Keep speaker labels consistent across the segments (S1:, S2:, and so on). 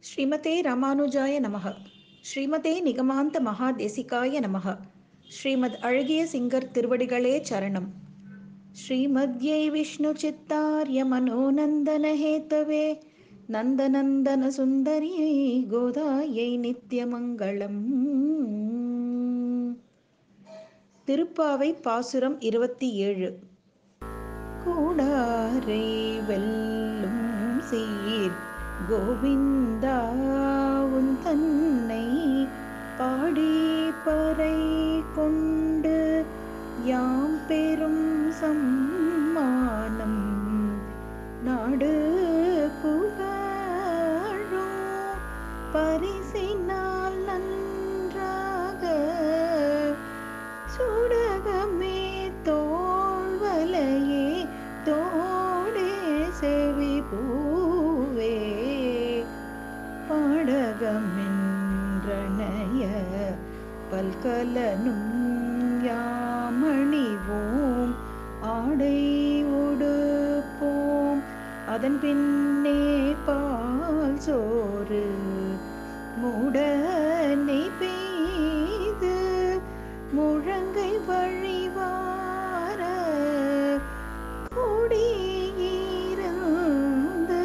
S1: ஸ்ரீமதே ராமானுஜாய நமக ஸ்ரீமதே நிகமாந்த மகாதேசிகாய நமக ஸ்ரீமத் அழகிய சிங்கர் திருவடிகளே சரணம் ஸ்ரீமத்யை விஷ்ணு சித்தார்ய மனோநந்தன ஹேத்தவே நந்தநந்தன சுந்தரியை கோதாயை நித்யமங்களம் திருப்பாவை பாசுரம் இருபத்தி ஏழு கூடாரை வெல்லும் சீர் கோவிந்தா உன் தன்னை பாடி பறை கொண்டு யாம் பெரும் சம்மானம் நாடு புகழும் பரிசினால் நன்றாக சுடகமே தோள்வலையே தோடே செவி பூவே பாடகமென்றனைய பல்கலனும் யாமணிவோம் ஆடை உடுப்போம் அதன் பின்னே பால் சோறு மூடனை பெய்து முழங்கை வழிவார குடியிருந்து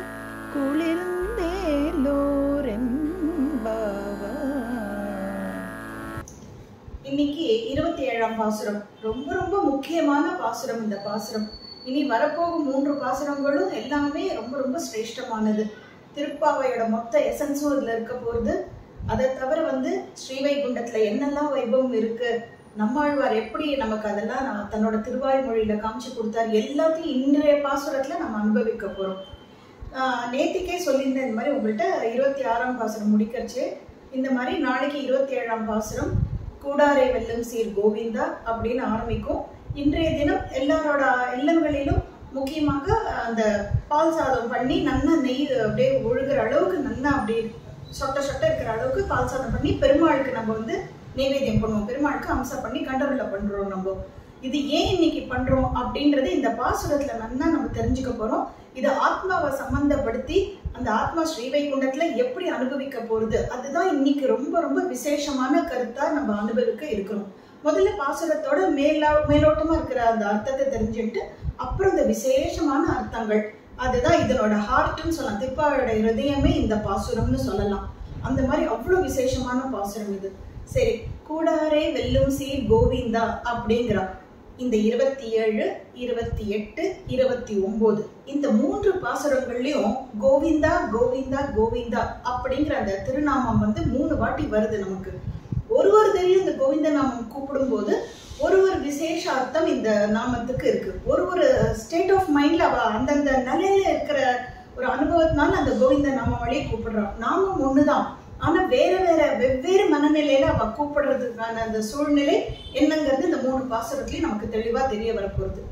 S1: குளிர்ந்தேலோரெம்பாவா
S2: இன்னைக்கு இருபத்தி ஏழாம் பாசுரம் ரொம்ப ரொம்ப முக்கியமான பாசுரம் இந்த பாசுரம் இனி வரப்போகும் மூன்று பாசுரங்களும் எல்லாமே ரொம்ப ரொம்ப சிரேஷ்டமானது திருப்பாவையோட மொத்த எசன்ஸும் இதுல இருக்க போகுது அதை தவிர வந்து ஸ்ரீவைகுண்டத்துல என்னெல்லாம் வைபவம் இருக்கு நம்மாழ்வார் எப்படி நமக்கு அதெல்லாம் நான் தன்னோட திருவாய்மொழியில காமிச்சு கொடுத்தார் எல்லாத்தையும் இன்றைய பாசுரத்துல நம்ம அனுபவிக்க போறோம் ஆஹ் நேத்திக்கே சொல்லியிருந்தேன் இந்த மாதிரி உங்கள்கிட்ட இருபத்தி ஆறாம் பாசுரம் முடிக்கச்சு இந்த மாதிரி நாளைக்கு இருபத்தி ஏழாம் பாசுரம் கூடாரை வெல்லும் சீர் கோவிந்தா அப்படின்னு ஆரம்பிக்கும் இன்றைய தினம் எல்லாரோட இல்லங்களிலும் முக்கியமாக அந்த பால் சாதம் பண்ணி நல்லா நெய் அப்படியே ஒழுகுற அளவுக்கு நல்லா அப்படியே சொட்ட சொட்ட இருக்கிற அளவுக்கு பால் சாதம் பண்ணி பெருமாளுக்கு நம்ம வந்து நைவேத்தியம் பண்ணுவோம் பெருமாளுக்கு அம்சம் பண்ணி கண்டருள பண்றோம் நம்ம இது ஏன் இன்னைக்கு பண்றோம் அப்படின்றது இந்த பாசுரத்துல நல்லா நம்ம தெரிஞ்சுக்க போறோம் இது ஆத்மாவை சம்பந்தப்படுத்தி அந்த ஆத்மா ஸ்ரீவைகுண்டத்துல எப்படி அனுபவிக்க போறது அதுதான் இன்னைக்கு ரொம்ப ரொம்ப விசேஷமான கருத்தா நம்ம அனுபவிக்க இருக்கிறோம் முதல்ல பாசுரத்தோட மேலா மேலோட்டமா இருக்கிற அந்த அர்த்தத்தை தெரிஞ்சுட்டு அப்புறம் இந்த விசேஷமான அர்த்தங்கள் அதுதான் இதனோட ஹார்ட்னு சொல்லலாம் திப்பாவோட இருதயமே இந்த பாசுரம்னு சொல்லலாம் அந்த மாதிரி அவ்வளவு விசேஷமான பாசுரம் இது சரி கூடாரே வெல்லும் சீர் கோவிந்தா அப்படிங்கிறா இந்த இருபத்தி ஏழு இருபத்தி எட்டு இருபத்தி ஒன்பது இந்த மூன்று பாசுரங்கள்லயும் கோவிந்தா கோவிந்தா கோவிந்தா அப்படிங்கிற அந்த திருநாமம் வந்து மூணு வாட்டி வருது நமக்கு ஒரு ஒரு தெரியும் இந்த கோவிந்த நாமம் கூப்பிடும்போது ஒரு ஒரு விசேஷ அர்த்தம் இந்த நாமத்துக்கு இருக்கு ஒரு ஒரு ஸ்டேட் ஆஃப் மைண்ட்ல அவ அந்தந்த நிலையில இருக்கிற ஒரு அனுபவத்தினால அந்த கோவிந்த நாமம் வழியே கூப்பிடுறான் நாமம் ஒண்ணுதான் ஆனா வேற வேற வெவ்வேறு மனநிலையில அவ கூப்பிடுறதுக்கான அந்த சூழ்நிலை என்னங்கிறது இந்த மூணு பாசுரத்துலயும் நமக்கு தெளிவா தெரிய வரப்போகுது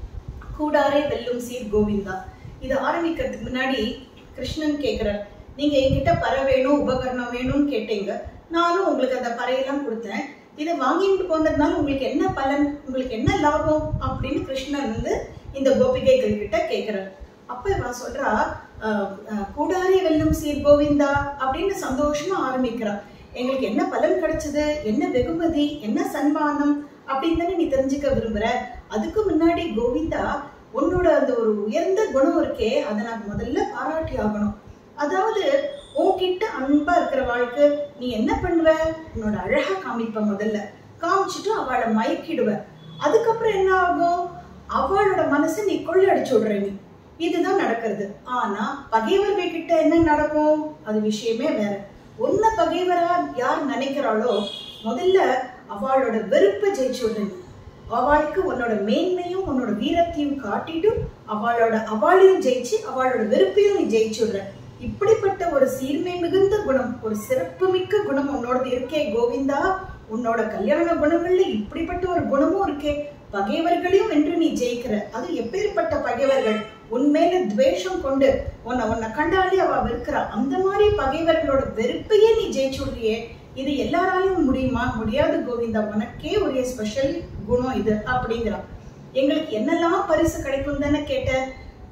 S2: கூடாரே வெல்லும் சீர் கோவிந்தா இது ஆரம்பிக்கிறதுக்கு முன்னாடி கிருஷ்ணன் கேக்குறார் நீங்க என்கிட்ட பறை வேணும் உபகரணம் வேணும்னு கேட்டீங்க நானும் உங்களுக்கு அந்த பறையெல்லாம் கொடுத்தேன் இதை வாங்கிட்டு போனதுனால உங்களுக்கு என்ன பலன் உங்களுக்கு என்ன லாபம் அப்படின்னு கிருஷ்ணன் வந்து இந்த கோபிகைகள் கிட்ட கேக்குறார் அப்ப இவ சொல்றா அஹ், அஹ், கூடாரே வெல்லும் சீர் கோவிந்தா அப்படின்னு சந்தோஷமா ஆரம்பிக்கிறா எங்களுக்கு என்ன பலன் கிடைச்சது என்ன வெகுமதி என்ன சன்மானம் அப்படின்னு தானே நீ தெரிஞ்சுக்க விரும்புற அதுக்கு முன்னாடி கோவிந்தா உன்னோட அந்த ஒரு உயர்ந்த குணம் இருக்கே அதை நான் முதல்ல பாராட்டி ஆகணும் அதாவது உன்கிட்ட அன்பா இருக்கிற வாழ்க்கை நீ என்ன பண்ணுவ உன்னோட அழகா காமிப்ப முதல்ல காமிச்சிட்டு அவளை மயக்கிடுவ அதுக்கப்புறம் என்ன ஆகும் அவளோட மனசை நீ கொள்ளடிச்சு விடுற நீ இதுதான் நடக்கிறது ஆனா பகைவர்கள் கிட்ட என்ன நடக்கும் அது விஷயமே வேற உன்னை பகைவரா யார் நினைக்கிறாளோ முதல்ல அவளோட வெறுப்பை ஜெயிச்சு விடுற நீ அவளுக்கு உன்னோட மேன்மையும் உன்னோட வீரத்தையும் காட்டிட்டு அவளோட அவளையும் ஜெயிச்சு அவளோட வெறுப்பையும் நீ ஜெயிச்சு விடுற இப்படிப்பட்ட ஒரு சீர்மை மிகுந்த குணம் ஒரு சிறப்பு மிக்க குணம் உன்னோடது இருக்கே கோவிந்தா உன்னோட கல்யாண குணங்கள்ல இப்படிப்பட்ட ஒரு குணமும் இருக்கே பகைவர்களையும் வென்று நீ ஜெயிக்கிற அது எப்பேற்பட்ட பகைவர்கள் உன்மேல துவேஷம் கொண்டு உன்னை உன்னை கண்டாலே அவ வெறுக்கிறா அந்த மாதிரி பகைவர்களோட வெறுப்பையே நீ ஜெயிச்சு விடுறியே இது எல்லாராலையும் முடியுமா முடியாது கோவிந்தா உனக்கே ஒரு ஸ்பெஷல் குணம் இது அப்படிங்கிறான் எங்களுக்கு என்னெல்லாம் பரிசு கிடைக்கும் தானே கேட்ட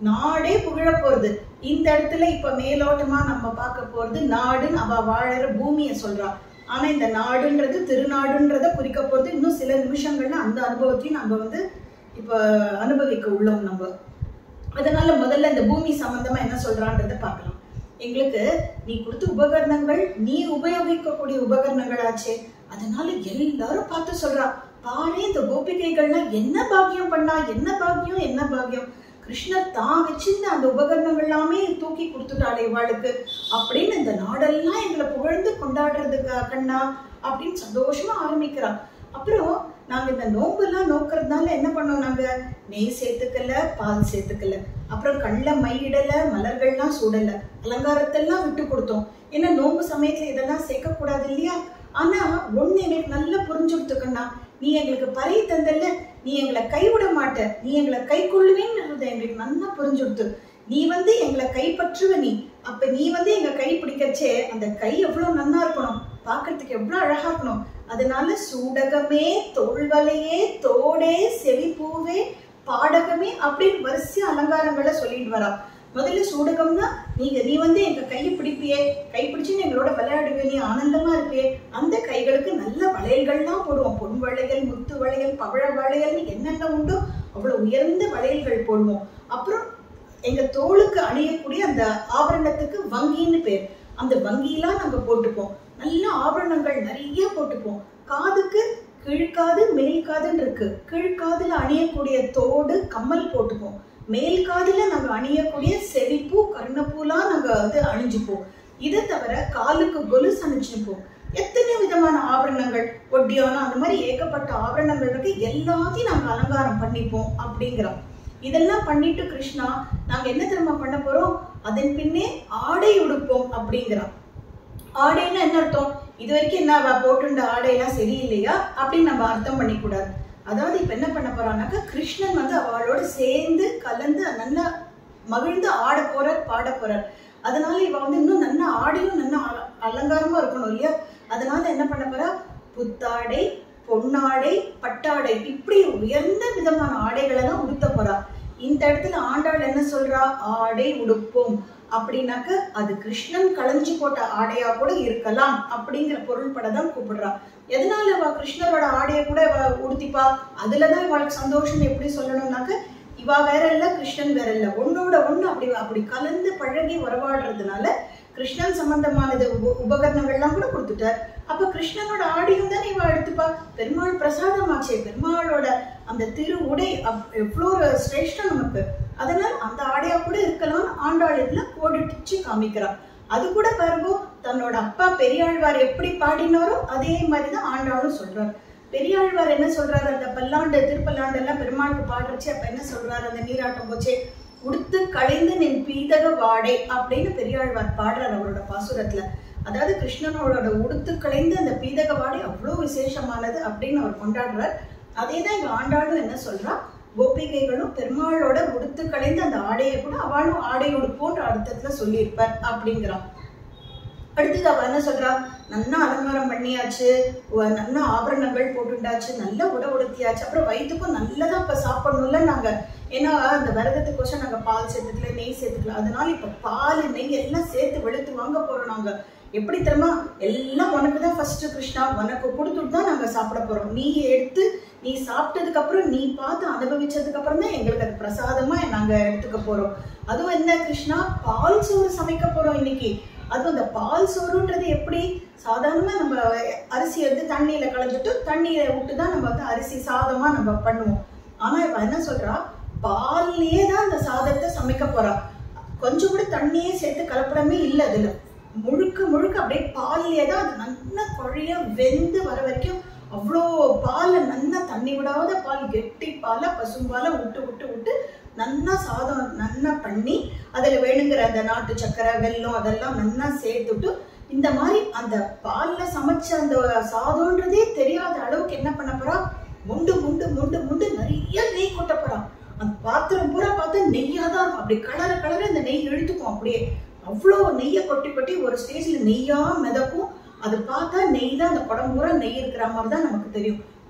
S2: நாடே புகழ போறது இந்த இடத்துல இப்ப மேலோட்டமா நம்ம பார்க்க போறது நாடுன்னு அவ வாழற பூமியை சொல்றா ஆனா இந்த நாடுன்றது திருநாடுன்றத குறிக்க போறது இன்னும் சில நிமிஷங்கள்ல அந்த அனுபவத்தையும் நம்ம வந்து இப்ப அனுபவிக்க உள்ளோம் நம்ம அதனால முதல்ல இந்த பூமி சம்பந்தமா என்ன சொல்றான்றத பார்க்கலாம் எங்களுக்கு நீ கொடுத்த உபகரணங்கள் நீ உபயோகிக்கக்கூடிய உபகரணங்களாச்சே அதனால எல்லாரும் பார்த்து சொல்றா பாரு இந்த கோபிகைகள்லாம் என்ன பாக்கியம் பண்ணா என்ன பாக்கியம் என்ன பாக்கியம் கிருஷ்ணர் தான் வச்சிருந்த அந்த உபகரணங்கள் எல்லாமே தூக்கி கொடுத்துட்டாளே இவாளுக்கு அப்படின்னு இந்த நாடெல்லாம் எங்களை புகழ்ந்து கொண்டாடுறதுக்கு கண்ணா அப்படின்னு சந்தோஷமா ஆரம்பிக்கிறான் அப்புறம் நாங்க இந்த நோம்பெல்லாம் நோக்கிறதுனால என்ன பண்ணோம் நாங்க நெய் சேர்த்துக்கல பால் சேர்த்துக்கல அப்புறம் கண்ல மையிடல மலர்கள்லாம் சூடல அலங்காரத்தெல்லாம் விட்டு கொடுத்தோம் ஏன்னா நோம்பு சமயத்துல இதெல்லாம் சேர்க்க கூடாது இல்லையா ஆனா ஒண்ணு எங்களுக்கு நல்லா புரிஞ்சுடுத்துக்கண்ணா நீ எங்களுக்கு பறை தந்தல்ல நீ எங்களை கைவிட மாட்ட நீ எங்களை கை கொள்ளுவேன்னு எங்களுக்கு நல்லா புரிஞ்சுடுத்து நீ வந்து எங்களை கைப்பற்றுவ நீ அப்ப நீ வந்து எங்க கை பிடிக்கச்சே அந்த கை எவ்வளவு நன்னா இருக்கணும் பார்க்கறதுக்கு எவ்வளவு அழகா இருக்கணும் அதனால சூடகமே தோல்வலையே தோடே செவிப்பூவே பாடகமே அப்படின்னு வரிசை அலங்காரங்களை சொல்லிட்டு வரா முதல்ல சூடகம்னா நீங்க நீ வந்து எங்க கையை பிடிப்பியே கை பிடிச்சு எங்களோட விளையாடுவே நீ ஆனந்தமா இருப்பியே அந்த கைகளுக்கு நல்ல வளையல்கள்லாம் போடுவோம் பொன் வளையல் முத்து வளையல் பவழ வளையல்னு என்னென்ன உண்டோ அவ்வளவு உயர்ந்த வளையல்கள் போடுவோம் அப்புறம் எங்க தோளுக்கு அணியக்கூடிய அந்த ஆபரணத்துக்கு வங்கின்னு பேர் அந்த வங்கியெல்லாம் நாங்க போட்டுப்போம் நல்ல ஆபரணங்கள் நிறைய போட்டுப்போம் காதுக்கு கீழ்காது மேல்காதுன்னு இருக்கு கீழ்காதுல அணியக்கூடிய தோடு கம்மல் போட்டுப்போம் மேல் காதுல நாங்க அணியக்கூடிய செவிப்பூ கர்ணப்பூலாம் நாங்க வந்து அணிஞ்சுப்போம் இதை தவிர காலுக்கு கொலுசு அணிஞ்சுப்போம் எத்தனை விதமான ஆபரணங்கள் ஒட்டியானம் அந்த மாதிரி ஏகப்பட்ட ஆபரணங்கள் இருக்கு எல்லாத்தையும் நாங்க அலங்காரம் பண்ணிப்போம் அப்படிங்கிறோம் இதெல்லாம் பண்ணிட்டு கிருஷ்ணா நாங்க என்ன தெரியுமா பண்ண போறோம் அதன் பின்னே ஆடை உடுப்போம் அப்படிங்கிறான் ஆடைன்னா என்ன அர்த்தம் இது வரைக்கும் என்ன அவ போட்டுண்ட ஆடையெல்லாம் சரியில்லையா அப்படின்னு நம்ம அர்த்தம் பண்ணிக்கூடாது அதாவது இப்ப என்ன பண்ண போறான்னாக்கா கிருஷ்ணன் வந்து அவளோட சேர்ந்து கலந்து நல்லா மகிழ்ந்து ஆட போறார் பாட போறார் அதனால இவ வந்து இன்னும் நல்லா ஆடையும் நல்லா அல- அலங்காரமா இருக்கணும் இல்லையா அதனால என்ன பண்ண போறா புத்தாடை பொன்னாடை பட்டாடை இப்படி உயர்ந்த விதமான ஆடைகளை தான் உடுத்த போறா இந்த இடத்துல ஆண்டாள் என்ன சொல்றா ஆடை உடுப்போம் அப்படின்னாக்க அது கிருஷ்ணன் களைஞ்சு போட்ட ஆடையா கூட இருக்கலாம் அப்படிங்கிற பொருள்பட தான் கூப்பிடுறா எதனால அவ கிருஷ்ணரோட ஆடையை கூட அவ உடுத்திப்பா அதுலதான் இவளுக்கு சந்தோஷம் எப்படி சொல்லணும்னாக்க இவா வேற இல்ல கிருஷ்ணன் வேற இல்ல ஒன்னோட ஒண்ணு அப்படி அப்படி கலந்து பழகி உறவாடுறதுனால கிருஷ்ணன் சம்பந்தமானது உப- உபகரணங்கள்லாம் கூட கொடுத்துட்டார் அப்ப கிருஷ்ணனோட ஆடையும் தானே இவ எடுத்துப்பா பெருமாள் பிரசாதமாச்சே பெருமாளோட அந்த திரு உடை அப்- எவ்வளோ ஒரு சிரேஷ்டம் நமக்கு அதனால் அந்த ஆடையா கூட இருக்கலாம் ஆண்டாள் இதுல கோடிட்டு காமிக்கிறான் அது கூட பாருங்க தன்னோட அப்பா பெரியாழ்வார் எப்படி பாடினாரோ அதே மாதிரிதான் ஆண்டாளும் சொல்றார் பெரியாழ்வார் என்ன சொல்றாரு அந்த பல்லாண்டு திருப்பல்லாண்டு எல்லாம் பெருமாளுக்கு பாடுறச்சு அப்ப என்ன சொல்றாரு அந்த நீராட்டம் போச்சே உடுத்து களைந்து நின் பீதக வாடை அப்படின்னு பெரியாழ்வார் பாடுறார் அவரோட பாசுரத்துல அதாவது கிருஷ்ணனோட உடுத்து களைந்து அந்த பீதக வாடை அவ்வளோ விசேஷமானது அப்படின்னு அவர் கொண்டாடுறார் அதே தான் இங்க ஆண்டாளும் என்ன சொல்றா கோபிகைகளும் பெருமாளோட உடுத்து களைந்து அந்த ஆடையை கூட அவளும் ஆடை உடுப்போன்ற அர்த்தத்துல சொல்லியிருப்பார் அப்படிங்கிறான் அடுத்தது அவ என்ன சொல்றா நன்னா அலங்காரம் பண்ணியாச்சு உ- நல்ல ஆபரணங்கள் போட்டுண்டாச்சு நல்ல உட உடுத்தியாச்சு அப்புறம் வயிற்றுக்கும் நல்லதா இப்ப சாப்பிடணும்ல நாங்க ஏன்னா அந்த விரதத்துக்கோசம் நாங்க பால் சேர்த்துக்கல நெய் சேர்த்துக்கல அதனால இப்ப பால் நெய் எல்லாம் சேர்த்து வெளுத்து வாங்க போறோம் நாங்க எப்படி தெரியுமா எல்லாம் உனக்கு தான் ஃபர்ஸ்ட் கிருஷ்ணா உனக்கு கொடுத்துட்டு தான் நாங்க சாப்பிட போறோம் நீ எடுத்து நீ சாப்பிட்டதுக்கு அப்புறம் நீ பார்த்து அனுபவிச்சதுக்கு அப்புறம் தான் எங்களுக்கு அது பிரசாதமா நாங்க எடுத்துக்க போறோம் அதுவும் என்ன கிருஷ்ணா பால் சோறு சமைக்க போறோம் இன்னைக்கு அதுவும் அந்த பால் சோறுன்றது எப்படி சாதாரணமா நம்ம அரிசி எடுத்து தண்ணியில கலந்துட்டு தண்ணியில விட்டு தான் நம்ம வந்து அரிசி சாதமா நம்ம பண்ணுவோம் ஆனா இவ என்ன சொல்றா பால்லயே தான் அந்த சாதத்தை சமைக்க போறா கொஞ்சம் கூட தண்ணியே சேர்த்து கலப்படமே இல்லை அதுல முழுக்க முழுக்க அப்படியே பால்லயே தான் அது நல்லா குழைய வெந்து வர வரைக்கும் அவ்வளோ பாலை நல்லா தண்ணி விடாத பால் கெட்டி பாலை பசும்பாலை விட்டு விட்டு விட்டு நல்லா சாதம் நல்லா பண்ணி அதில் வேணுங்கிற அந்த நாட்டு சக்கரை வெல்லம் அதெல்லாம் நல்லா சேர்த்துட்டு இந்த மாதிரி அந்த பால்ல சமைச்ச அந்த சாதம்ன்றதே தெரியாத அளவுக்கு என்ன பண்ண போறா முண்டு முண்டு முண்டு முண்டு நிறைய நெய் கொட்ட போறா அந்த பாத்திரம் பூரா பார்த்தா நெய்யா தான் இருக்கும் அப்படி கலர கலர இந்த நெய் இழுத்துக்கும் அப்படியே அவ்வளோ நெய்யை கொட்டி கொட்டி ஒரு ஸ்டேஜ்ல நெய்யா மிதக்கும் அது பார்த்தா நெய் தான் அந்த குடம் பூரா நெய் இருக்கிற மாதிரி தான் நமக்கு தெரியும்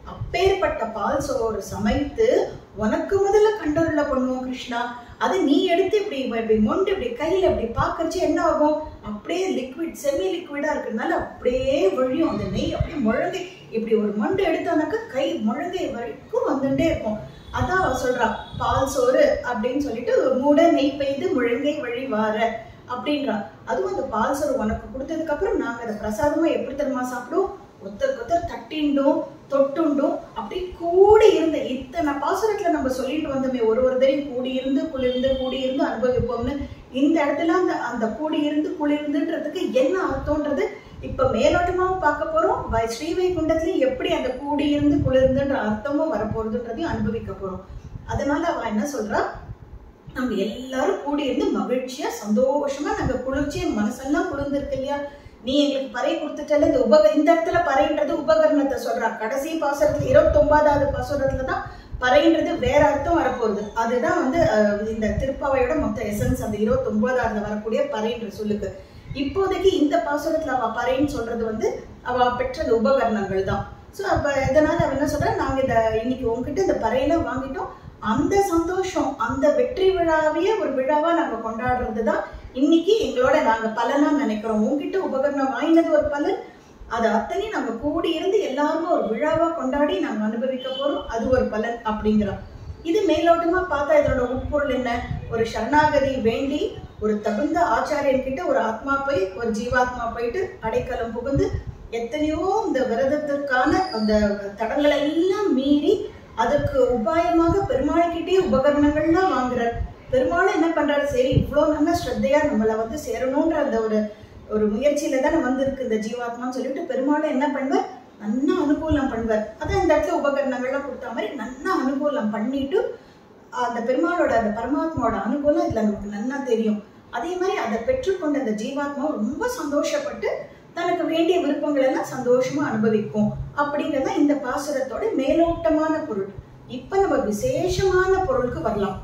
S2: அப்பேற்பட்ட பால் சோறு சமைத்து உனக்கு முதல்ல கண்டருள பண்ணுவோம் கிருஷ்ணா அதை நீ எடுத்து இப்படி இப்படி மொண்டு இப்படி கையில இப்படி பாக்கச்சு என்ன ஆகும் அப்படியே லிக்விட் செமி லிக்விடா இருக்கிறதுனால அப்படியே வழியும் அந்த நெய் அப்படியே முழங்கை இப்படி ஒரு மொண்டு எடுத்தானாக்கா கை முழங்கை வரைக்கும் வந்துட்டே இருக்கும் அதான் அவ சொல்றா பால் சோறு அப்படின்னு சொல்லிட்டு மூட நெய் பெய்து முழங்கை வழி வார அப்படின்றா அதுவும் அந்த பால் சோறு உனக்கு கொடுத்ததுக்கு அப்புறம் நாங்க அதை பிரசாதமா எப்படி தெரியுமா சாப்பிடுவோம் ஒருத்தருக்கு ஒருத்தர் தட்டிண்டும் தொட்டுண்டும் அப்படி கூடி இருந்த இத்தனை பாசுரத்துல நம்ம சொல்லிட்டு வந்தோமே ஒரு ஒரு தரையும் கூடி இருந்து குளிர்ந்து கூடி இருந்து அனுபவிப்போம்னு இந்த இடத்துல அந்த அந்த கூடி இருந்து குளிர்ந்துன்றதுக்கு என்ன அர்த்தம்ன்றது இப்ப மேலோட்டமாவும் பார்க்க போறோம் வை- ஸ்ரீவைகுண்டத்துலயும் எப்படி அந்த கூடி இருந்து குளிர்ந்துன்ற அர்த்தமும் வரப்போறதுன்றதையும் அனுபவிக்க போறோம் அதனால அவ என்ன சொல்றா நம்ம எல்லாரும் கூடி இருந்து மகிழ்ச்சியா சந்தோஷமா நாங்க குளிர்ச்சியா மனசெல்லாம் குளிர்ந்திருக்கு இல்லையா நீ எங்களுக்கு பறை கொடுத்துட்டல இந்த உபக இந்த இடத்துல பறைன்றது உபகரணத்தை சொல்றா கடைசி பாசுரத்துல இருபத்தி ஒன்பதாவது பாசுரத்துல தான் பறைன்றது வேற அர்த்தம் வரப்போகுது அதுதான் வந்து அஹ், இந்த திருப்பாவையோட மொத்த எசன்ஸ் அந்த இருபத்தி ஒன்பதாவதுல வரக்கூடிய பறைன்ற சொல்லுக்கு இப்போதைக்கு இந்த பாசுரத்துல அவ பறைன்னு சொல்றது வந்து அவ பெற்றது உபகரணங்கள் தான் ஸோ அப்ப இதனால அவ என்ன சொல்றா நாங்க இந்த இன்னைக்கு உங்ககிட்ட இந்த பறையெல்லாம் வாங்கிட்டோம் அந்த சந்தோஷம் அந்த வெற்றி விழாவையே ஒரு விழாவா நாங்க கொண்டாடுறது தான் இன்னைக்கு எங்களோட நாங்க பலனா நினைக்கிறோம் உங்ககிட்ட உபகரணம் வாங்கினது ஒரு பலன் அது அத்தனையும் நம்ம கூடி இருந்து எல்லாருமே ஒரு விழாவா கொண்டாடி நாங்க அனுபவிக்க போறோம் அது ஒரு பலன் அப்படிங்கிறோம் இது மேலோட்டமா பார்த்தா இதனோட உட்பொருள் என்ன ஒரு சரணாகதி வேண்டி ஒரு தகுந்த ஆச்சாரியன் கிட்ட ஒரு ஆத்மா போய் ஒரு ஜீவாத்மா போயிட்டு அடைக்கலம் புகுந்து எத்தனையோ இந்த விரதத்திற்கான அந்த தடங்களை எல்லாம் மீறி அதற்கு உபாயமாக பெருமாள் கிட்டே உபகரணங்கள்லாம் வாங்குறார் பெருமாள் என்ன பண்றாரு சரி இவ்வளோ நல்ல ஸ்ரத்தையா நம்மளை வந்து சேரணுன்ற அந்த ஒரு ஒரு முயற்சியில தானே வந்திருக்கு இந்த ஜீவாத்மான்னு சொல்லிட்டு பெருமாள் என்ன பண்ணுவார் நன்னா அனுகூலம் பண்ணுவார் அதான் இந்த இடத்துல உபகரணங்கள்லாம் கொடுத்த மாதிரி நன்னா அனுகூலம் பண்ணிட்டு அந்த பெருமாளோட அந்த பரமாத்மாவோட அனுகூலம் இதுல நமக்கு நன்னா தெரியும் அதே மாதிரி அதை பெற்றுக்கொண்ட அந்த ஜீவாத்மா ரொம்ப சந்தோஷப்பட்டு தனக்கு வேண்டிய விருப்பங்கள் எல்லாம் சந்தோஷமா அனுபவிக்கும் அப்படிங்கறது தான் இந்த பாசுரத்தோட மேலோட்டமான பொருள் இப்ப நம்ம விசேஷமான பொருளுக்கு வரலாம்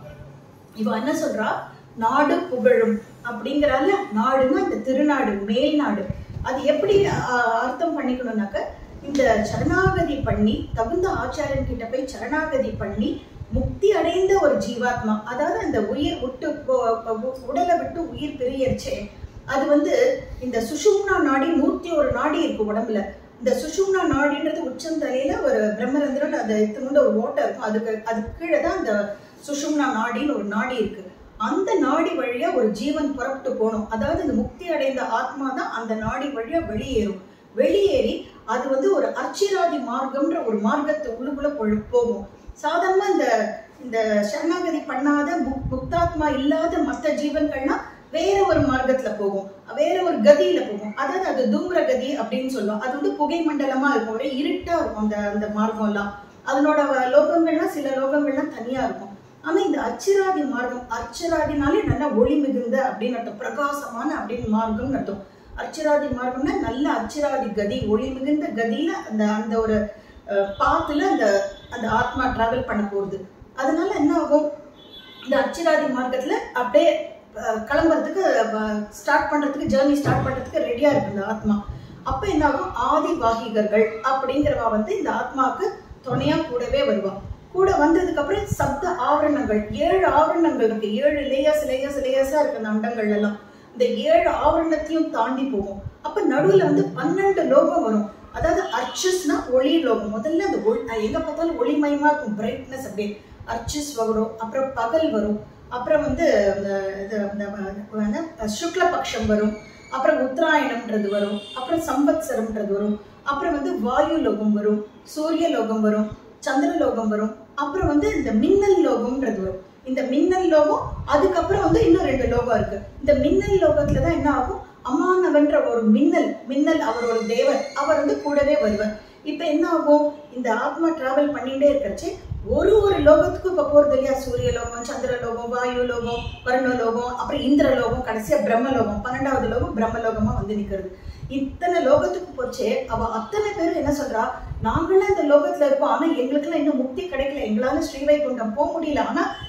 S2: இவ என்ன சொல்றா நாடு புகழும் அப்படிங்கிறால நாடுன்னா இந்த திருநாடு மேல் நாடு அது எப்படி ஆஹ், அர்த்தம் பண்ணிக்கணும்னாக்க இந்த சரணாகதி பண்ணி தகுந்த ஆச்சாரியன் கிட்ட போய் சரணாகதி பண்ணி முக்தி அடைந்த ஒரு ஜீவாத்மா அதாவது அந்த உயிர் விட்டு போ- போ- உடலை விட்டு உயிர் பிரியர்ச்சே அது வந்து இந்த சுஷும்னா நாடி நூத்தி ஒரு நாடி இருக்கு உடம்புல இந்த சுஷும்னா நாடின்றது உச்சந்தலையில ஒரு பிரம்மரந்திரன் அது இத்தனோட ஒரு ஓட்டை இருக்கும் அதுக்கு அதுக்கு கீழே தான் அந்த சுஷும்னா நாடின்னு ஒரு நாடி இருக்கு அந்த நாடி வழியா ஒரு ஜீவன் புறப்பட்டு போகணும் அதாவது இந்த முக்தி அடைந்த ஆத்மா தான் அந்த நாடி வழியா வெளியேறும் வெளியேறி அது வந்து ஒரு அர்ச்சிராதி மார்க்கம்ன்ற ஒரு மார்க்கத்தை உள்ளுக்குள்ள பொழு- போகும் சாதாரணமா இந்த இந்த சரணாகதி பண்ணாத முக்- முக்தாத்மா இல்லாத மற்ற ஜீவன்கள்னா வேற ஒரு மார்க்கத்துல போகும் வேற ஒரு கதியில போகும் அதாவது அது தூம்ர கதி அப்படின்னு சொல்லுவோம் அது வந்து புகை மண்டலமா இருக்கும் ஒரே இருட்டா இருக்கும் அந்த அந்த மார்க்கம் எல்லாம் அதனோட வ- லோகங்கள்லாம் சில லோகங்கள்லாம் தனியா இருக்கும் ஆனா இந்த அச்சிராதி மார்க்கம் அச்சராதினாலே நல்லா ஒளி மிகுந்த அப்படின்னு அர்த்தம் பிரகாசமான அப்படின்னு மார்க்கம் அர்த்தம் அச்சிராதி மார்க்கம்னா நல்ல அச்சிராதி கதி ஒளி மிகுந்த கதியில அந்த அந்த ஒரு அஹ், பாத்துல அந்த அந்த ஆத்மா டிராவல் பண்ண போகுது அதனால என்ன ஆகும் இந்த அச்சிராதி மார்க்கத்துல அப்படியே அஹ், கிளம்புறதுக்கு ஸ்டார்ட் பண்றதுக்கு ஜேர்னி ஸ்டார்ட் பண்றதுக்கு ரெடியா இருக்கு இந்த ஆத்மா அப்ப என்ன ஆகும் ஆதி வாகிகர்கள் அப்படிங்கிறவா வந்து இந்த ஆத்மாவுக்கு துணையா கூடவே வருவா கூட வந்ததுக்கு அப்புறம் சப்த ஆவரணங்கள் ஏழு ஆவரணங்கள் இருக்கு ஏழு லேயர்ஸ் லேயர்ஸ் லேயர்ஸா இருக்கு அந்த அண்டங்கள் எல்லாம் இந்த ஏழு ஆவரணத்தையும் தாண்டி போகும் அப்ப நடுவுல வந்து பன்னெண்டு லோகம் வரும் அதாவது அர்ச்சஸ்னா ஒளி லோகம் முதல்ல அந்த ஒளி அஹ் எங்க பார்த்தாலும் ஒளிமயமா இருக்கும் பிரைட்னஸ் அப்படியே அர்ச்சஸ் வரும் அப்புறம் பகல் வரும் அப்புறம் வந்து இந்த இது இந்த வ- என்ன, சுக்ல பக்ஷம் வரும் அப்புறம் உத்தராயணம்ன்றது வரும் அப்புறம் சம்பத்சரம்ன்றது வரும் அப்புறம் வந்து வாயு லோகம் வரும் சூரிய லோகம் வரும் சந்திர லோகம் வரும் அப்புறம் வந்து இந்த மின்னல் லோகம்ன்றது வரும் இந்த மின்னல் லோகம் அதுக்கப்புறம் வந்து இன்னும் ரெண்டு லோகம் இருக்கு இந்த மின்னல் லோகத்துல தான் என்ன ஆகும் அமானவன்ற ஒரு மின்னல் மின்னல் அவர் ஒரு தேவர் அவர் வந்து கூடவே வருவார் இப்ப என்ன ஆகும் இந்த ஆத்மா டிராவல் பண்ணிட்டே இருக்கச்சு ஒரு ஒரு லோகத்துக்கும் இப்ப போறது இல்லையா சூரிய லோகம் சந்திர லோகம் வாயு லோகம் வருண லோகம் அப்புறம் இந்திர லோகம் கடைசியா பிரம்ம லோகம் பன்னெண்டாவது லோகம் பிரம்ம லோகமா வந்து நிக்கிறது இத்தனை லோகத்துக்கு போச்சே அவ அத்தனை பேர் என்ன சொல்றா நாங்களாம் இந்த லோகத்துல இருப்போம் ஆனா எங்களுக்கெல்லாம் இன்னும் முக்தி கிடைக்கல எங்களால ஸ்ரீவைகுண்டம் போக முடியல ஆனா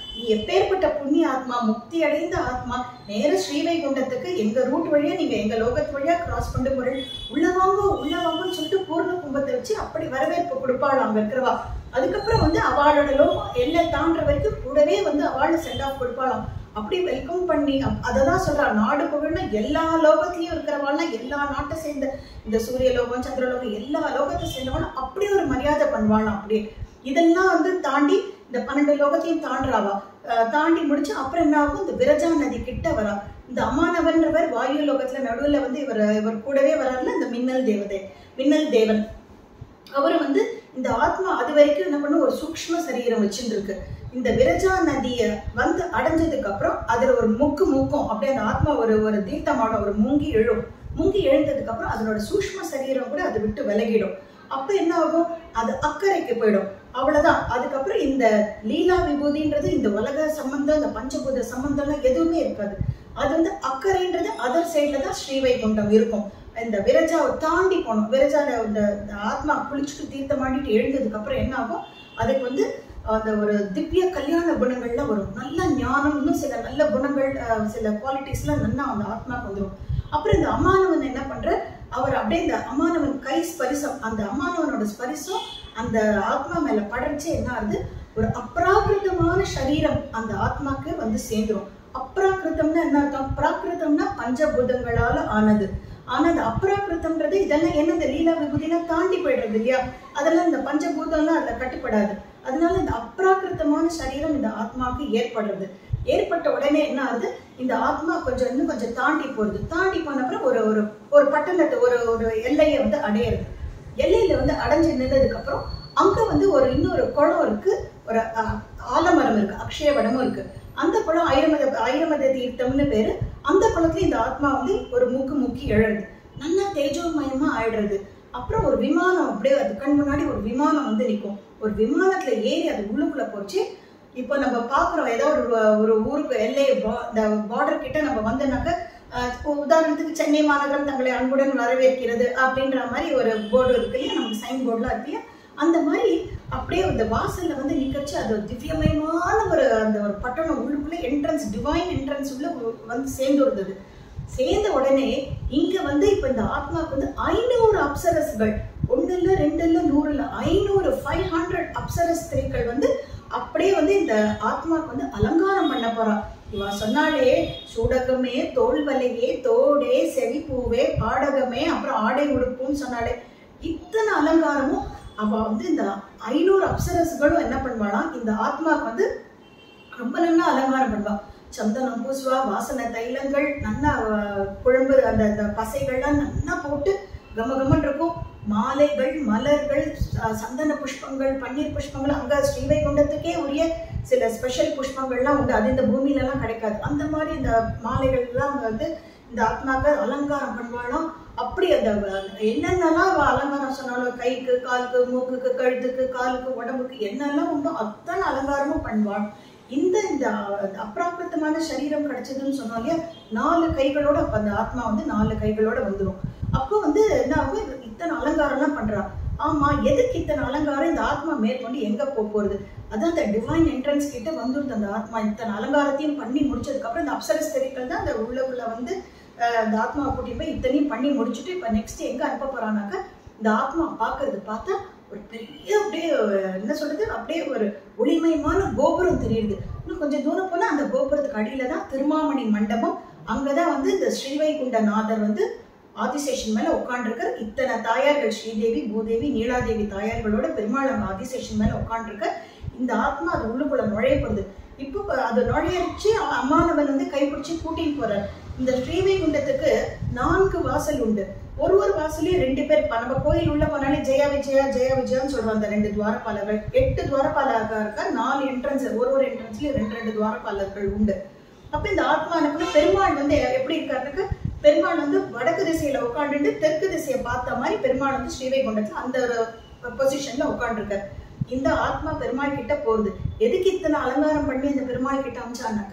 S2: நீ எப்பேற்பட்ட புண்ணிய ஆத்மா முக்தி அடைந்த ஆத்மா நேர ஸ்ரீவைகுண்டத்துக்கு எங்க ரூட் வழியா நீங்க எங்க லோகத்து வழியா கிராஸ் கொண்டு போறேன் உள்ள வாங்க உள்ள வாங்கன்னு சொல்லிட்டு பூர்ண கும்பத்தை வச்சு அப்படி வரவேற்பு கொடுப்பாள் அங்க இருக்கிறவா அதுக்கப்புறம் வந்து அவளோட லோகம் எல்லை தாண்டுற வரைக்கும் கூடவே வந்து அவளை சென்ட் ஆஃப் கொடுப்பாளாம் அப்படி வெல்கம் பண்ணி அப்- அததான் சொல்றா நாடு புகழ்னா எல்லா லோகத்திலயும் இருக்கிறவாள்லாம் எல்லா நாட்டை சேர்ந்த இந்த சூரிய லோகம் சந்திர லோகம் எல்லா லோகத்தை சேர்ந்தவளும் அப்படி ஒரு மரியாதை பண்ணுவாளாம் அப்படியே இதெல்லாம் வந்து தாண்டி இந்த பன்னெண்டு லோகத்தையும் தாண்டுறாவா அஹ் தாண்டி முடிச்சு அப்புறம் என்ன ஆகும் இந்த விரஜா நதி கிட்ட வரா இந்த அமானவன்றவர் வாயு லோகத்துல நடுவுல வந்து இவர் இவர் கூடவே வராருல இந்த மின்னல் தேவதை மின்னல் தேவன் அவர் வந்து இந்த ஆத்மா அது வரைக்கும் என்ன பண்ணும் ஒரு சூக்ஷ்ம சரீரம் வச்சிருக்கு இந்த விரஜா நதிய வந்து அடைஞ்சதுக்கு அப்புறம் அதுல ஒரு முக்கு மூக்கும் அப்படியே அந்த ஆத்மா ஒரு ஒரு தீர்த்தமான ஒரு முங்கி எழும் முங்கி எழுந்ததுக்கு அப்புறம் அதனோட சூக்ஷ்ம சரீரம் கூட அதை விட்டு விலகிடும் அப்ப என்ன ஆகும் அது அக்கறைக்கு போயிடும் அவ்வளவுதான் அதுக்கப்புறம் இந்த லீலா விபூதின்றது இந்த உலக சம்பந்தம் இந்த பஞ்சபூத சம்பந்தம்லாம் எதுவுமே இருக்காது அது வந்து அக்கறைன்றது அதர் சைட்ல தான் ஸ்ரீவைகுண்டம் இருக்கும் இந்த விரஜாவை தாண்டி போகணும் விரஜால இந்த இந்த ஆத்மா குளிச்சுட்டு தீர்த்தமாடிட்டு எழுந்ததுக்கு அப்புறம் என்ன ஆகும் அதுக்கு வந்து அந்த ஒரு திவ்ய கல்யாண குணங்கள்லாம் வரும் நல்ல ஞானம் இன்னும் சில நல்ல குணங்கள் அஹ், சில குவாலிட்டிஸ்லாம் நல்லா அந்த ஆத்மாக்கு வந்துடும் அப்புறம் இந்த அமானவன் என்ன பண்ற அவர் அப்படியே இந்த அமானவன் கை ஸ்பரிசம் அந்த அமானவனோட ஸ்பரிசம் அந்த ஆத்மா மேல படர்ச்சி என்ன ஆகுது ஒரு அப்ராகிருதமான சரீரம் அந்த ஆத்மாக்கு வந்து சேர்ந்துரும் அப்ராகிருதம்னா என்ன அர்த்தம் பிராகிருதம்னா பஞ்சபூதங்களால ஆனது ஆனா அந்த அப்ராகிருதம்ன்றது இதெல்லாம் என்ன இந்த லீலா விபூதியெல்லாம் தாண்டி போயிடுறது இல்லையா அதெல்லாம் இந்த பஞ்சபூதம்லாம் அதுல கட்டுப்படாது அதனால இந்த அப்ராகிருத்தமான சரீரம் இந்த ஆத்மாவுக்கு ஏற்படுறது ஏற்பட்ட உடனே என்ன ஆகுது இந்த ஆத்மா கொஞ்சம் இன்னும் கொஞ்சம் தாண்டி போறது தாண்டி போன அப்புறம் ஒரு ஒரு ஒரு பட்டணத்தை ஒரு ஒரு எல்லையை வந்து அடையிறது எல்லையில வந்து அடைஞ்சு நின்றதுக்கு அப்புறம் அங்க வந்து ஒரு இன்னொரு குளம் இருக்கு ஒரு அஹ், ஆலமரம் இருக்கு அக்ஷயவனமும் இருக்கு அந்த குளம் ஐரமத ஐரமத தீர்த்தம்னு பேரு அந்த குளத்துல இந்த ஆத்மா வந்து ஒரு மூக்கு மூக்கி எழறது நல்லா தேஜோமயமா ஆயிடுறது அப்புறம் ஒரு விமானம் அப்படியே அது கண் முன்னாடி ஒரு விமானம் வந்து நிற்கும் ஒரு விமானத்துல ஏறி அது உள்ளுக்குள்ள போச்சு இப்போ நம்ம பாக்குறோம் ஏதோ ஒரு ஒரு ஊருக்கு எல்லை பா- இந்த பார்டர் கிட்ட நம்ம வந்தோம்னாக்க அஹ், இப்போ உதாரணத்துக்கு சென்னை மாநகரம் தங்களை அன்புடன் வரவேற்கிறது அப்படின்ற மாதிரி ஒரு போர்டு இருக்கு இல்லையா நமக்கு சைன் போர்டுலாம் இருக்கு இல்லையா அந்த மாதிரி அப்படியே அந்த வாசல்ல வந்து நிக்கச்சு அது ஒரு திவ்யமயமான ஒரு அந்த ஒரு பட்டணம் உள்ளுக்குள்ள என்ட்ரன்ஸ் டிவைன் என்ட்ரன்ஸ் உள்ள ஒரு- வந்து சேர்ந்து இருந்தது சேர்ந்த உடனே இங்க வந்து இப்ப இந்த ஆத்மாக்கு வந்து ஐநூறு அப்சரஸ்கள் ஒண்ணு இல்ல ரெண்டு இல்ல நூறு இல்ல ஐநூறு ஃபைவ் ஹண்ட்ரட் அப்சரஸ் ஸ்திரீகள் வந்து அப்படியே வந்து இந்த ஆத்மாக்கு வந்து அலங்காரம் பண்ண போறா இவ சொன்னாலே சூடகமே தோல் வலையே தோடே செவிப்பூவே பாடகமே அப்புறம் ஆடை உடுப்புன்னு சொன்னாலே இத்தனை அலங்காரமும் அவ வந்து இந்த ஐநூறு அப்சரஸ்களும் என்ன பண்ணுவாளாம் இந்த ஆத்மாக்கு வந்து ரொம்ப நல்லா அலங்காரம் பண்ணுவா சந்தனம் பூசுவா வாசனை தைலங்கள் நல்லா அஹ், குழம்பு அந்த அந்த பசைகள்லாம் நல்லா போட்டு கமகமன் இருக்கும் மாலைகள் மலர்கள் அஹ், சந்தன புஷ்பங்கள் பன்னீர் புஷ்பங்கள் அங்க ஸ்ரீவைகுண்டத்துக்கே உரிய சில ஸ்பெஷல் புஷ்பங்கள்லாம் உண்டு அது இந்த பூமியில எல்லாம் கிடைக்காது அந்த மாதிரி இந்த மாலைகள் எல்லாம் வந்து இந்த ஆத்மாக்க அலங்காரம் பண்ணுவாளாம் அப்படி அந்த அஹ், என்னென்னலாம் அவ அலங்காரம் சொன்னாலும் கைக்கு காலுக்கு மூக்குக்கு கழுத்துக்கு காலுக்கு உடம்புக்கு என்னெல்லாம் உண்டோ அத்தனை அலங்காரமும் பண்ணுவாள் இந்த இந்த அப்ராக்கிருத்தமான சரீரம் கிடைச்சதுன்னு சொன்னோம் இல்லையா நாலு கைகளோட அப்ப அந்த ஆத்மா வந்து நாலு கைகளோட வந்துடும் அப்போ வந்து என்ன ஆகும் இது இத்தனை அலங்காரம்லாம் பண்றா ஆமா எதுக்கு இத்தனை அலங்காரம் இந்த ஆத்மா மேற்கொண்டு எங்க போக போறது அதான் அந்த டிவைன் என்ட்ரன்ஸ் கிட்ட வந்துருது அந்த ஆத்மா இத்தனை அலங்காரத்தையும் பண்ணி முடிச்சதுக்கு அப்புறம் இந்த அப்சரஸ்தரிகள் தான் அந்த உள்ளுக்குள்ள வந்து அஹ், அந்த ஆத்மாவை கூட்டிட்டு போய் இத்தனையும் பண்ணி முடிச்சுட்டு இப்ப நெக்ஸ்ட் எங்க அனுப்ப போறானாக்க இந்த ஆத்மா பாக்குறது பார்த்தா ஒரு பெரிய அப்படியே அஹ், என்ன சொல்றது அப்படியே ஒரு ஒளிமயமான கோபுரம் தெரியுது இன்னும் கொஞ்சம் தூரம் போனா அந்த கோபுரத்துக்கு அடியில தான் திருமாமணி மண்டபம் அங்கதான் வந்து இந்த ஸ்ரீவைகுண்ட நாதர் வந்து ஆதிசேஷன் மேல உட்காண்டிருக்கார் இத்தனை தாயார்கள் ஸ்ரீதேவி பூதேவி நீலாதேவி தாயார்களோட பெருமாள் அங்க ஆதிசேஷன் மேல உட்காண்டிருக்க இந்த ஆத்மா அது உள்ளுக்குள்ள நுழைய போகுது இப்போ அது நுழையடிச்சு அம்மானவன் வந்து கைப்பிடிச்சு கூட்டின்னு போறார் இந்த ஸ்ரீவைகுண்டத்துக்கு நான்கு வாசல் உண்டு ஒரு ஒரு வாசலையும் ரெண்டு பேர் இப்ப நம்ம கோயில் உள்ள போனாலே ஜெயா விஜயா ஜெயா விஜயான்னு சொல்றோம் அந்த ரெண்டு துவாரபாலர்கள் எட்டு துவாரபாலர்கள் இருக்கா நாலு என்ட்ரன்ஸ் ஒரு ஒரு என்ட்ரன்ஸ்லயும் ரெண்டு ரெண்டு துவாரபாலர்கள் உண்டு அப்ப இந்த ஆத்மா அனுப்புல பெருமாள் வந்து எப்படி இருக்காருனாக்க பெருமாள் வந்து வடக்கு திசையில உட்காந்துட்டு தெற்கு திசையை பார்த்த மாதிரி பெருமாள் வந்து ஸ்ரீவைகுண்டத்துல அந்த ஒரு பொசிஷன்ல உட்காந்துருக்காரு இந்த ஆத்மா பெருமாள் கிட்ட போகுது எதுக்கு இத்தனை அலங்காரம் பண்ணி இந்த பெருமாள் கிட்ட அமிச்சானாக்க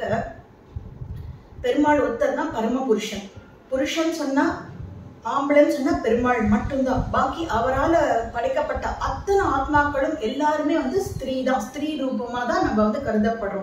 S2: பெருமாள் ஒருத்தர் தான் பரம புருஷன் புருஷன் சொன்னா ஆம்பளைன்னு சொன்னா பெருமாள் மட்டும்தான் பாக்கி அவரால படைக்கப்பட்ட அத்தனை ஆத்மாக்களும் எல்லாருமே வந்து ஸ்திரீ தான் ஸ்திரீ ரூபமா தான் நம்ம வந்து கருதப்படுறோம்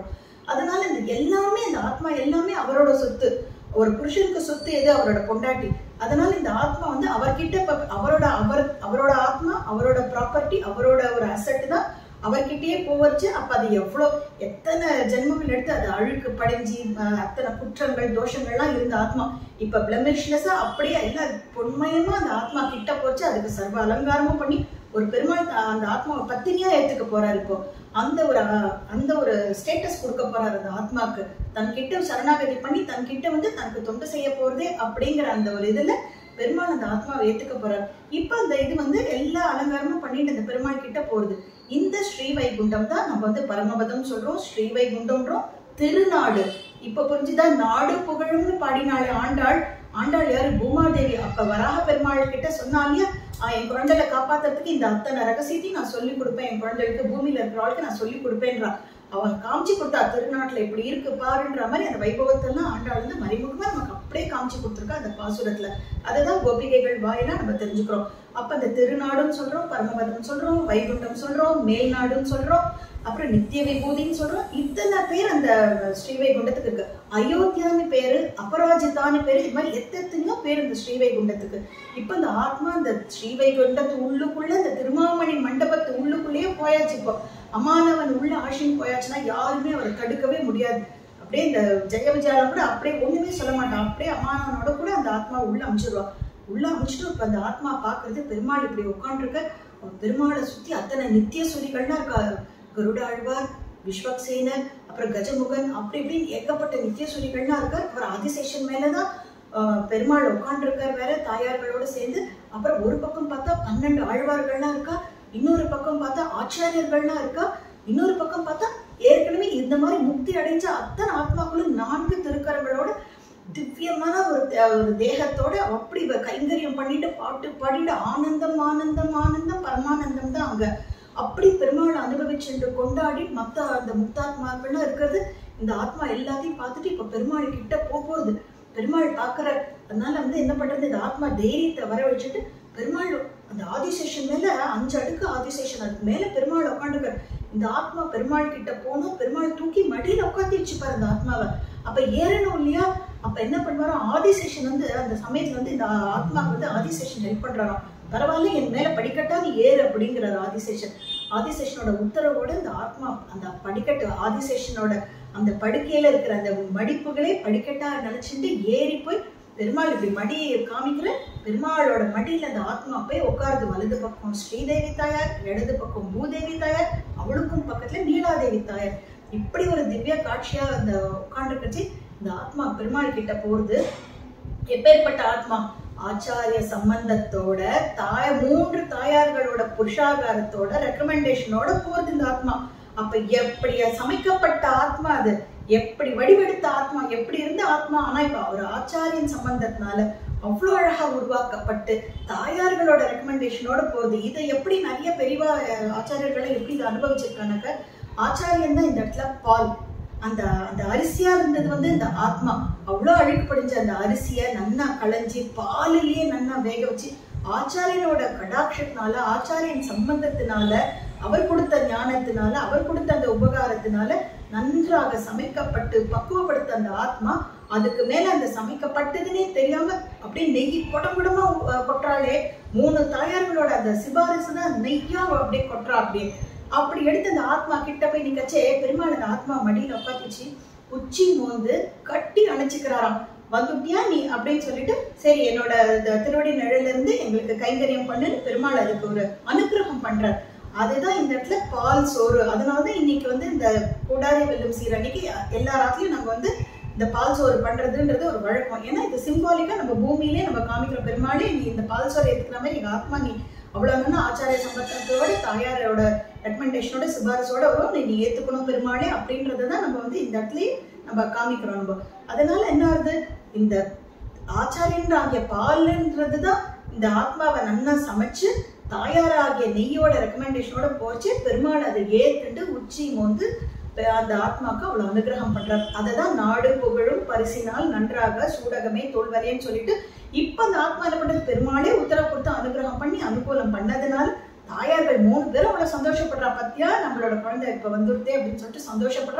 S2: அதனால இந்த எல்லாமே இந்த ஆத்மா எல்லாமே அவரோட சொத்து ஒரு புருஷனுக்கு சொத்து எது அவரோட பொண்டாட்டி அதனால இந்த ஆத்மா வந்து அவர்கிட்ட இப்ப அவரோட அவர் அவரோட ஆத்மா அவரோட ப்ராப்பர்ட்டி அவரோட ஒரு அசட் தான் அவர்கிட்டயே போவச்சு அப்ப அது எவ்வளோ எத்தனை ஜென்மங்கள் எடுத்து அது அழுக்கு படைஞ்சி அஹ், அத்தனை குற்றங்கள் தோஷங்கள்லாம் இருந்த ஆத்மா இப்ப பிளமிஷ்லெஸ்ஸா அப்படியே எல்லாம் பொன்மயமா அந்த ஆத்மா கிட்ட போச்சு அதுக்கு சர்வ அலங்காரமும் பண்ணி ஒரு பெருமாள் த- அந்த ஆத்மாவை பத்தினியா ஏத்துக்க போறாரு இப்போ அந்த ஒரு அஹ், அந்த ஒரு ஸ்டேட்டஸ் கொடுக்க போறாரு அந்த ஆத்மாக்கு தன்கிட்ட சரணாகதி பண்ணி தன்கிட்ட வந்து தனக்கு தொண்டு செய்ய போறதே அப்படிங்கிற அந்த ஒரு இதுல பெருமாள் அந்த ஆத்மாவை ஏத்துக்க போறாரு இப்ப அந்த இது வந்து எல்லா அலங்காரமும் பண்ணிட்டு அந்த பெருமாள் கிட்ட போகுது இந்த ஸ்ரீ வைகுண்டம் தான் நம்ம வந்து பரமபதம் சொல்றோம் ஸ்ரீ வைகுண்டம்ன்றோம் திருநாடு இப்ப புரிஞ்சுதா நாடு புகழும்னு பாடினாலே ஆண்டாள் ஆண்டாள் யாரு பூமாதேவி அப்ப வராக பெருமாள் கிட்ட சொன்னாலியா "ஆஹ், என் குழந்தைகளை காப்பாத்துறதுக்கு இந்த அத்தனை ரகசியத்தையும் நான் சொல்லி கொடுப்பேன் என் குழந்தைகளுக்கு பூமியில இருக்கிறவளுக்கு நான் சொல்லி கொடுப்பேன்றா அவன் காமிச்சு கொடுத்தா திருநாட்டுல இப்படி இருக்கு பாருன்ற மாதிரி அந்த வைபவத்தெல்லாம் ஆண்டாள் வந்து மறைமுகமா நமக்கு அப்படியே காமிச்சு கொடுத்துருக்கா அந்த பாசுரத்துல அதுதான் கோபிகைகள் வாயிலா நம்ம தெரிஞ்சுக்கிறோம் அப்ப அந்த திருநாடுன்னு சொல்றோம் பரமபதம் சொல்றோம் வைகுண்டம் சொல்றோம் மேல்நாடுன்னு சொல்றோம் அப்புறம் நித்திய விபூதின்னு சொல்றோம் இத்தனை பேர் அந்த ஸ்ரீவைகுண்டத்துக்கு இருக்கு அயோத்தியான்னு பேரு அபராஜிதான்னு பேரு இது மாதிரி எத்தனையோ பேர் இந்த ஸ்ரீவைகுண்டத்துக்கு இப்ப இந்த ஆத்மா இந்த ஸ்ரீவைகுண்டத்து உள்ளுக்குள்ள இந்த திருமாமணி மண்டபத்து உள்ளுக்குள்ளேயே போயாச்சு இப்போ அமானவன் உள்ள ஆஷின் போயாச்சுன்னா யாருமே அவரை தடுக்கவே முடியாது அப்படியே இந்த ஜெய விஜயால கூட அப்படியே ஒண்ணுமே சொல்ல மாட்டான் அப்படியே அமானவனோட கூட அந்த ஆத்மா உள்ள அமைச்சிருவா உள்ள அமைச்சிட்டு இப்ப அந்த ஆத்மா பாக்குறது பெருமாள் இப்படி உட்காந்துருக்க பெருமாளை சுத்தி அத்தனை நித்திய சுரிகள்லாம் இருக்கா கருட ஆழ்வார் விஸ்வக்சேனர் அப்புறம் கஜமுகன் அப்படி இப்படின்னு ஏகப்பட்ட நித்திய சுரிகள்லாம் இருக்கார் அப்புறம் ஆதிசேஷன் மேலதான் ஆஹ், பெருமாள் உட்காந்துருக்கார் வேற தாயார்களோட சேர்ந்து அப்புறம் ஒரு பக்கம் பார்த்தா பன்னெண்டு ஆழ்வார்கள்லாம் இருக்கா இன்னொரு பக்கம் பார்த்தா ஆச்சாரியர்கள்லாம் இருக்கா இன்னொரு பக்கம் பார்த்தா ஏற்கனவே இந்த மாதிரி முக்தி அடைஞ்ச அத்தனை ஆத்மாக்களும் நான்கு திருக்கரங்களோட திவ்யமான ஒரு தே- ஒரு தேகத்தோட அப்படி இவ கைங்கரியம் பண்ணிட்டு பாட்டு பாடிட்டு ஆனந்தம் ஆனந்தம் ஆனந்தம் பரமானந்தம் தான் அங்க அப்படி பெருமாள் அனுபவிச்சுட்டு கொண்டாடி மத்த அந்த முக்தாத்மாக்கள்லாம் இருக்கிறது இந்த ஆத்மா எல்லாத்தையும் பார்த்துட்டு இப்ப பெருமாள் கிட்ட போக போகுது பெருமாள் பாக்குற அதனால வந்து என்ன பண்றது இந்த ஆத்மா தைரியத்தை வர வச்சுட்டு பெருமாள் அந்த ஆதிசேஷன் மேல அஞ்சு அடுக்கு ஆதிசேஷன் அதுக்கு மேல பெருமாள் உட்காந்துருக்காரு இந்த ஆத்மா பெருமாள் கிட்ட போனோம் பெருமாள் தூக்கி மடியில உட்காந்து வச்சுப்பாரு அந்த ஆத்மாவை அப்ப ஏறணும் இல்லையா அப்ப என்ன பண்ணுவாரோ ஆதிசேஷன் வந்து அந்த சமயத்துல வந்து இந்த ஆத்மாவுக்கு வந்து ஆதிசேஷன் ஹெல்ப் பண்றாராம் பரவாயில்ல என் மேல படிக்கட்டா நீ ஏறு அப்படிங்கிறாரு ஆதிசேஷன் ஆதிசேஷனோட உத்தரவோட இந்த ஆத்மா அந்த படிக்கட்டு ஆதிசேஷனோட அந்த படுக்கையில இருக்கிற அந்த மடிப்புகளே படிக்கட்டா நினைச்சுட்டு ஏறி போய் பெருமாள் இப்படி மடியை காமிக்கிற பெருமாளோட மடியில அந்த ஆத்மா போய் உட்காருது வலது பக்கம் ஸ்ரீதேவி தாயார் இடது பக்கம் பூதேவி தாயார் அவளுக்கும் பக்கத்துல நீலாதேவி தாயார் இப்படி ஒரு திவ்ய காட்சியா அந்த உட்காந்துருக்கச்சு இந்த ஆத்மா பெருமாள் கிட்ட போறது எப்பேற்பட்ட ஆத்மா ஆச்சாரிய சம்பந்தத்தோட தாய் மூன்று தாயார்களோட புருஷாகாரத்தோட ரெக்கமெண்டேஷனோட போறது இந்த ஆத்மா அப்ப எப்படி சமைக்கப்பட்ட ஆத்மா அது எப்படி வடிவெடுத்த ஆத்மா எப்படி இருந்த ஆத்மா ஆனா இப்ப ஒரு ஆச்சாரியன் சம்பந்தத்தினால அவ்வளோ அழகா உருவாக்கப்பட்டு தாயார்களோட ரெக்கமெண்டேஷனோட போகுது இதை எப்படி நிறைய பெரியவா அஹ், ஆச்சாரியர்களை எப்படி இதை அனுபவிச்சிருக்கானாக்க ஆச்சாரியன் தான் இந்த இடத்துல பால் அந்த அந்த அரிசியா இருந்தது வந்து இந்த ஆத்மா அவ்வளோ அழுக்கு படிஞ்ச அந்த அரிசியை நன்னா களைஞ்சி பாலிலேயே நன்னா வேக வச்சு ஆச்சாரியனோட கடாட்சத்தினால ஆச்சாரியன் சம்பந்தத்தினால அவர் கொடுத்த ஞானத்தினால அவர் கொடுத்த அந்த உபகாரத்தினால நன்றாக சமைக்கப்பட்டு பக்குவப்படுத்த அந்த ஆத்மா அதுக்கு மேல அந்த சமைக்கப்பட்டதுன்னே தெரியாம அப்படியே நெய் குடங்குடமா அஹ், கொட்டுறாளே மூணு தாயார்களோட அந்த சிபாரிசு தான் நெய்யா அப்படியே கொட்டுறா அப்படியே அப்படி எடுத்து அந்த ஆத்மா கிட்ட போய் நிக்கச்சே பெருமாள் அந்த ஆத்மா மடியில உட்காந்துச்சு உச்சி மோந்து கட்டி அணைச்சுக்கிறாராம் வந்துட்டியா நீ அப்படின்னு சொல்லிட்டு சரி என்னோட இந்த திருவடி நிழல்ல இருந்து எங்களுக்கு கைங்கரியம் பண்ணுன்னு பெருமாள் அதுக்கு ஒரு அனுக்கிரகம் பண்றார் அதுதான் இந்த இடத்துல பால் சோறு அதனாலதான் இன்னைக்கு வந்து இந்த கூடாரி வெல்லும் சீர் அன்னைக்கு எல்லா ராத்திரியும் நாங்க வந்து இந்த பால் சோறு பண்றதுன்றது ஒரு வழக்கம் ஏன்னா இது சிம்பாலிக்கா நம்ம பூமியிலே நம்ம காமிக்கிற பெருமாளே நீ இந்த பால் சோறு எடுத்துக்கிற மாதிரி எங்க ஆத்மா நீ அவ்வளவு ஆச்சாரிய சம்பந்தத்தோட தாயாரோட ரெக்கமெண்டேஷனோட சிபாரிசோட வரும் நீ நீ ஏத்துக்கணும் பெருமாளே அப்படின்றத தான் நம்ம வந்து இந்த இடத்துலயே நம்ம காமிக்கிறோம் நம்ம அதனால என்ன ஆகுது இந்த ஆச்சாரியன்ற ஆகிய பால்ன்றது தான் இந்த ஆத்மாவை நன்னா சமைச்சு தாயாராகிய நெய்யோட ரெக்கமெண்டேஷனோட போச்சு பெருமாள் அதை ஏத்துண்டு உச்சி மோந்து பெ- அந்த ஆத்மாக்கு அவ்வளவு அனுகிரகம் பண்றார் அதை தான் நாடு புகழும் பரிசினால் நன்றாக சூடகமே தோல்வரேன்னு சொல்லிட்டு இப்ப அந்த ஆத்மா என்ன பண்றது பெருமாளே உத்தரவு கொடுத்து அனுகிரகம் பண்ணி அனுகூலம் பண்ணதுனால தாயார்கள் மூணு பேரும் அவ்வளவு சந்தோஷப்படுறா பத்தியா நம்மளோட குழந்தை இப்ப வந்துருதே அப்படின்னு சொல்லிட்டு சந்தோஷப்படுறா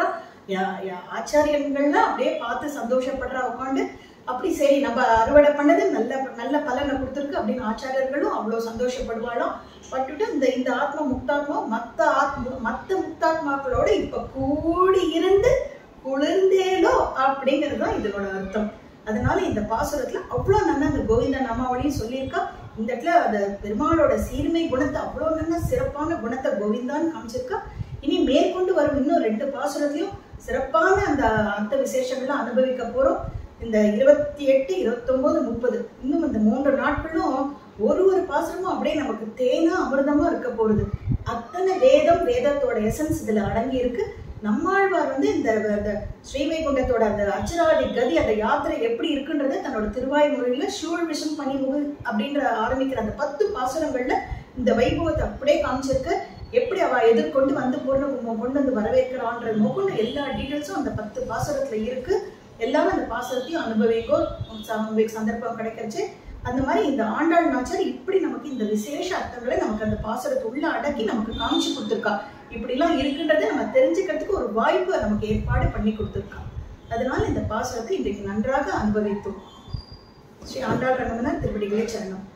S2: யா- யா- ஆச்சாரியர்கள்லாம் அப்படியே பார்த்து சந்தோஷப்படுறா உட்காந்து அப்படி சரி நம்ம அறுவடை பண்ணது நல்ல நல்ல பலனை கொடுத்துருக்கு அப்படின்னு ஆச்சாரியர்களும் அவ்வளோ சந்தோஷப்படுவாளாம் பட்டுட்டு இந்த இந்த ஆத்ம முக்தாத்மா மத்த ஆத்ம மத்த முக்தாத்மாக்களோட இப்ப கூடி இருந்து குளிர்ந்தேலோ அப்படிங்கிறது தான் இதனோட அர்த்தம் அதனால இந்த பாசுரத்துல அவ்வளோ நல்லா அந்த கோவிந்த நாமாவளியும் சொல்லியிருக்கா இந்த இடத்துல அந்த பெருமாளோட சீர்மை குணத்தை அவ்வளோ நல்ல சிறப்பான குணத்தை கோவிந்தான்னு காமிச்சிருக்கா இனி மேற்கொண்டு வரும் இன்னும் ரெண்டு பாசுரத்தையும் சிறப்பான அந்த அர்த்த விசேஷங்கள்லாம் அனுபவிக்க போறோம் இந்த இருபத்தி எட்டு இருபத்தொன்பது முப்பது இன்னும் இந்த மூன்று நாட்களும் ஒரு ஒரு பாசுரமும் அப்படியே நமக்கு தேனா அமிர்தமா இருக்க போகுது அத்தனை வேதம் வேதத்தோட எசன்ஸ் இதுல அடங்கி இருக்கு நம்மாழ்வார் வந்து இந்த இந்த ஸ்ரீவைகுண்டத்தோட அந்த அச்சராதி கதி அந்த யாத்திரை எப்படி இருக்குன்றத தன்னோட திருவாய்மொழியில ஷூல் விஷம் பனிமுகு அப்படின்ற ஆரம்பிக்கிற அந்த பத்து பாசுரங்கள்ல இந்த வைபவத்தை அப்படியே காமிச்சிருக்கு எப்படி அவ எதிர்கொண்டு வந்து பொருள் கொண்டு வந்து வரவேற்கிறான்ற மொகுன்னு எல்லா டீட்டெயில்ஸும் அந்த பத்து பாசுரத்துல இருக்கு எல்லாரும் அந்த பாசுரத்தையும் அனுபவிக்கோ ச- உங்களுக்கு சந்தர்ப்பம் கிடைக்கிறச்சு அந்த மாதிரி இந்த ஆண்டாள் நாச்சார் இப்படி நமக்கு இந்த விசேஷ அர்த்தங்களை நமக்கு அந்த பாசுரத்தை உள்ள அடக்கி நமக்கு காமிச்சு கொடுத்துருக்கா இப்படிலாம் இருக்குன்றதை நம்ம தெரிஞ்சுக்கிறதுக்கு ஒரு வாய்ப்பை நமக்கு ஏற்பாடு பண்ணி கொடுத்துருக்கா அதனால இந்த பாசுரத்தை இன்றைக்கு நன்றாக அனுபவித்தோம் ஸ்ரீ ஆண்டாள் ரங்கமனார் திருவடிகளே சரணம்